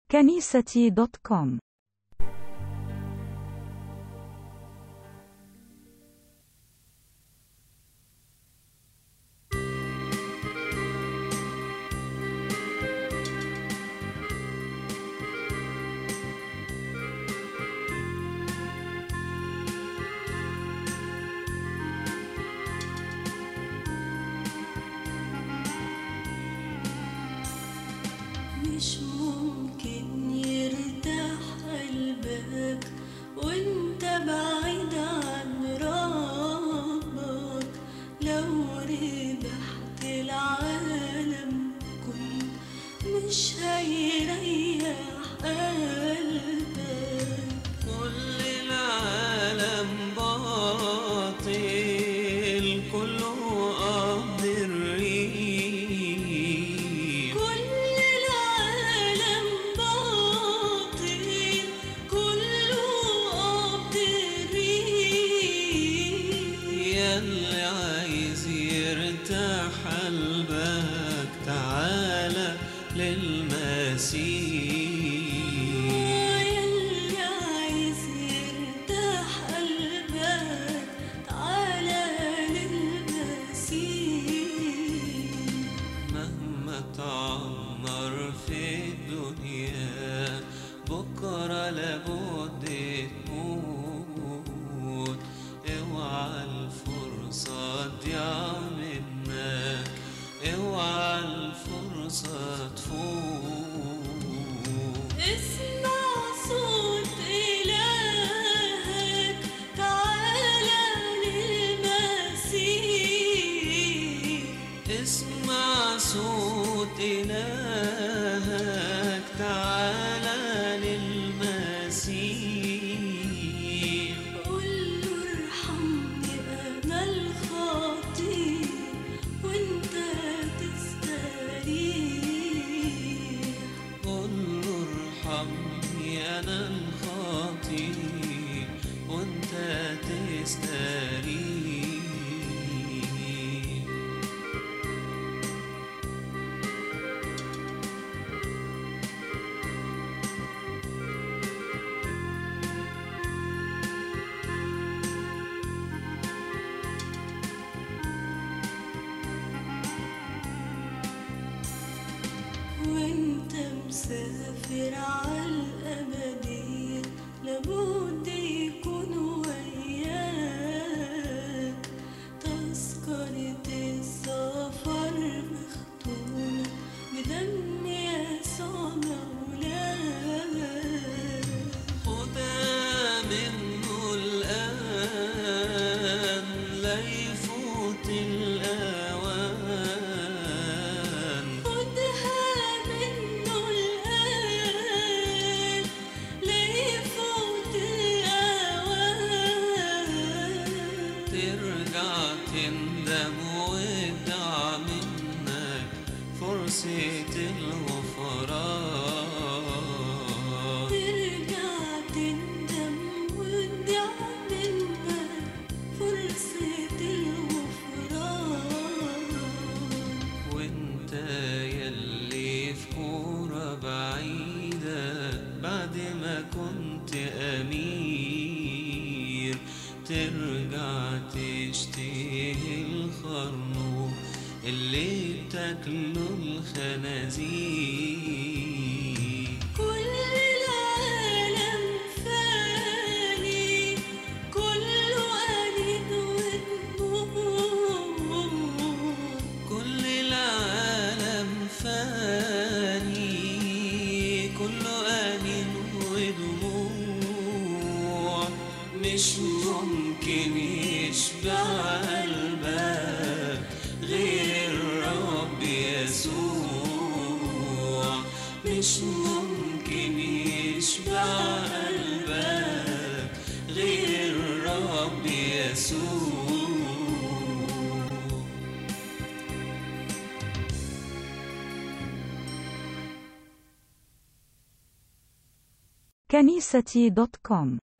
كنيستي دوت كوم مش ممكن يرتاح قلبك وانت بعيد عن ربك لو ربحت العالم كله مش هيريح قلبك كل العالم باطل كله قبض الريح كل العالم باطل كله قبض الريح ياللي عايز يرتاح قلبك تعالى للمسيح ياللي عايز يرتاح قلبك تعالى للمسيح مهما تعمر في الدنيا بكرة لابد تموت اوعى الفرصة تضيع منك اوعى الفرصة تفوت اسمع صوت إلهك تعالى للمسيح اسمع صوت إلهك تعالى للمسيح قول له ارحمني أنا الخاطئ وانت تستريح قل له ارحمني أنا الخاطي وانت تستريح وانت مسافر عالأبدية لابد يكون وياك تذكرة السفر مختومة بدم يسوع مولاك خدها منه الآن لا يفوت الأوان خدها منه الآن لا يفوت الأوان ترجع تندم وتدع منك فرصة الغفران ترجع تندم وتضيع منك فرصة الغفران وانت يلي في كورة بعيدة بعد ما كنت أمير ترجع تشتهي الخرنوب اللي بتاكله الخنازير كل العالم فاني كله أنين ودموع كل العالم فاني كله آن ودموع مش ممكن يشبع قلبك غير الرب يسوع مش ممكن يشبع قلبك غير الرب يسوع كنيستي دوت كوم